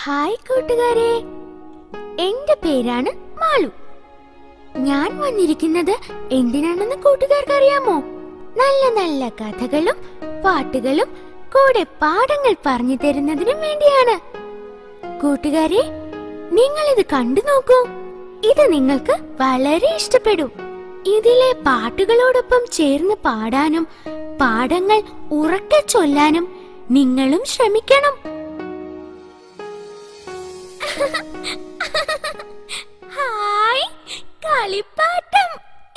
hi കൂട്ടുകാരെ എന്റെ പേരാണ് മാളു ഞാൻ വന്നിരിക്കുന്നത് എന്തിനാണെന്ന് കൂട്ടുകാർക്ക് അറിയാമോ നല്ല നല്ല കഥകളും പാട്ടുകളും കൂടെ പാഠങ്ങൾ പറഞ്ഞു തരുന്നതിനും വേണ്ടിയാണ് കൂട്ടുകാരെ നിങ്ങൾ ഇത് കണ്ടു നോക്കൂ ഇത് നിങ്ങൾക്ക് വളരെ ഇഷ്ടപ്പെടും ഇതിലെ പാട്ടുകളോടൊപ്പം ചേർന്ന് പാടാനും പാഠങ്ങൾ ഉറക്കെ ചൊല്ലാനും നിങ്ങളും ശ്രമിക്കണം ഹായ് കളിപ്പാട്ടം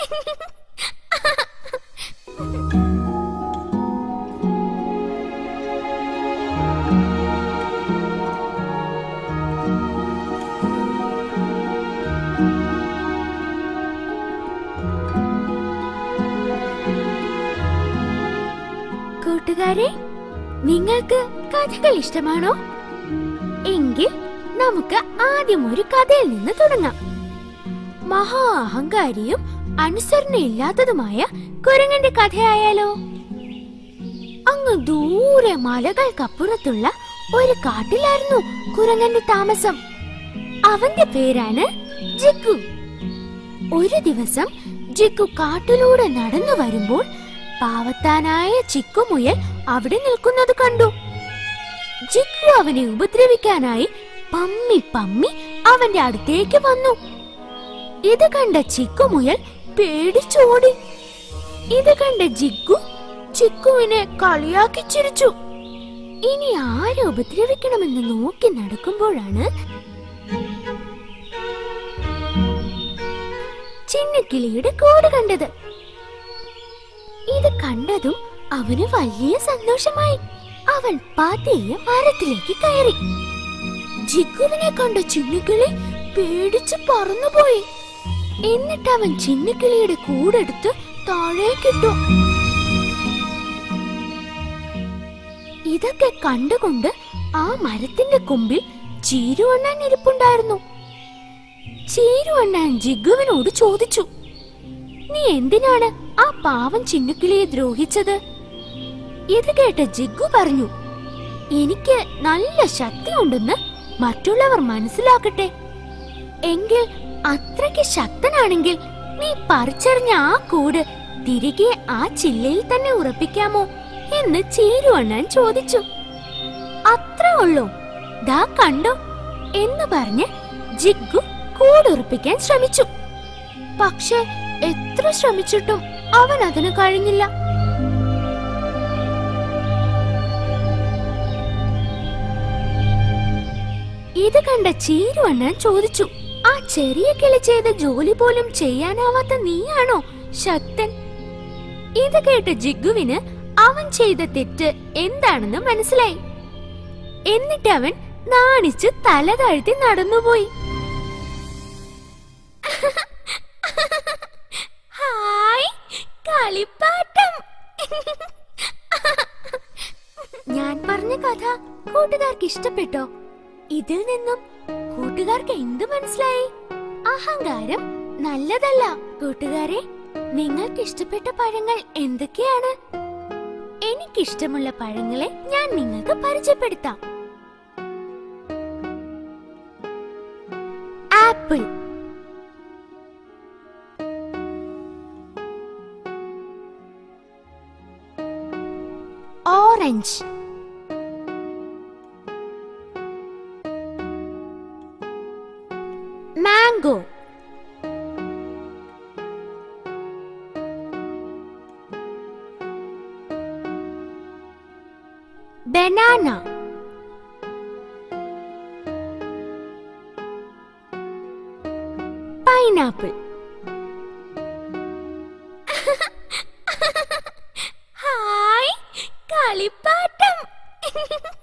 കൂട്ടുകാരെ നിങ്ങൾക്ക് കഥകൾ ഇഷ്ടമാണോ എങ്കിൽ നമുക്ക് ആദ്യം ഒരു കഥയിൽ നിന്ന് തുടങ്ങാം മഹാ അഹങ്കാരിയും അനുസരണയില്ലാത്തതുമായ കുരങ്ങന്റെ കഥയായാലോ അങ്ങ് ദൂരെ മലകൾക്കപ്പുറത്തുള്ള ഒരു കാട്ടിലായിരുന്നു കുരങ്ങന്റെ താമസം അവന്റെ പേരാണ് ജിക്കു ഒരു ദിവസം ജിക്കു കാട്ടിലൂടെ നടന്നു വരുമ്പോൾ പാവത്താനായ ചിക്കുമുയൽ അവിടെ നിൽക്കുന്നത് കണ്ടു ജിക്കു അവനെ ഉപദ്രവിക്കാനായി പമ്മി പമ്മി അവന്റെ അടുത്തേക്ക് വന്നു ഇത് കണ്ട ചിക്കുമുയൽ പേടിച്ചോടി ഇത് കണ്ട ജിഗു ചിക്കുവിനെ കളിയാക്കി ചിരിച്ചു ഇനി ആരെ ഉപദ്രവിക്കണമെന്ന് നോക്കി നടക്കുമ്പോഴാണ് ചിന്നക്കിളിയുടെ കൂട് കണ്ടത് ഇത് കണ്ടതും അവന് വലിയ സന്തോഷമായി അവൻ പതിയെ മരത്തിലേക്ക് കയറി ജിഗുവിനെ കണ്ട ചിന്നുകിളി പേടിച്ച് പറന്നുപോയി എന്നിട്ട് അവൻ ചിന്നുകിളിയുടെ കൂടെടുത്ത് താഴേക്കിട്ടു ഇതൊക്കെ കണ്ടുകൊണ്ട് ആ മരത്തിന്റെ കൊമ്പിൽ ചീരുവണ്ണാൻ ഇരിപ്പുണ്ടായിരുന്നു ചീരുവണ്ണാൻ ജിഗുവിനോട് ചോദിച്ചു നീ എന്തിനാണ് ആ പാവം ചിന്നുക്കിളിയെ ദ്രോഹിച്ചത് ഇത് കേട്ട ജിഗു പറഞ്ഞു എനിക്ക് നല്ല ശക്തിയുണ്ടെന്ന് മറ്റുള്ളവർ മനസ്സിലാക്കട്ടെ എങ്കിൽ അത്രയ്ക്ക് ശക്തനാണെങ്കിൽ നീ പറിച്ചെറിഞ്ഞ ആ കൂട് തിരികെ ആ ചില്ലയിൽ തന്നെ ഉറപ്പിക്കാമോ എന്ന് ചേരുവണ്ണാൻ ചോദിച്ചു അത്ര ഉള്ളൂ ദാ കണ്ടോ എന്ന് പറഞ്ഞ് ജിഗു കൂടുറപ്പിക്കാൻ ശ്രമിച്ചു പക്ഷെ എത്ര ശ്രമിച്ചിട്ടും അവൻ അതിന് കഴിഞ്ഞില്ല ഇത് കണ്ട ചീരുവണ്ണൻ ചോദിച്ചു ആ ചെറിയ കിളി ചെയ്ത ജോലി പോലും ചെയ്യാനാവാത്ത നീയാണോ ശക്തൻ ഇത് കേട്ട ജിഗുവിന് അവൻ ചെയ്ത തെറ്റ് എന്താണെന്ന് മനസ്സിലായി എന്നിട്ട് അവൻ നാണിച്ച് തല താഴ്ത്തി നടന്നുപോയി ഹായ് കളിപ്പാട്ടം ഞാൻ പറഞ്ഞ കഥ കൂട്ടുകാർക്ക് ഇഷ്ടപ്പെട്ടോ ഇതിൽ നിന്നും കൂട്ടുകാർക്ക് എന്ത് മനസ്സിലായി അഹങ്കാരം നല്ലതല്ല കൂട്ടുകാരെ നിങ്ങൾക്ക് ഇഷ്ടപ്പെട്ട പഴങ്ങൾ എന്തൊക്കെയാണ് എനിക്കിഷ്ടമുള്ള പഴങ്ങളെ ഞാൻ നിങ്ങൾക്ക് പരിചയപ്പെടുത്താം apple orange mango banana pineapple hi കളിപ്പാട്ടം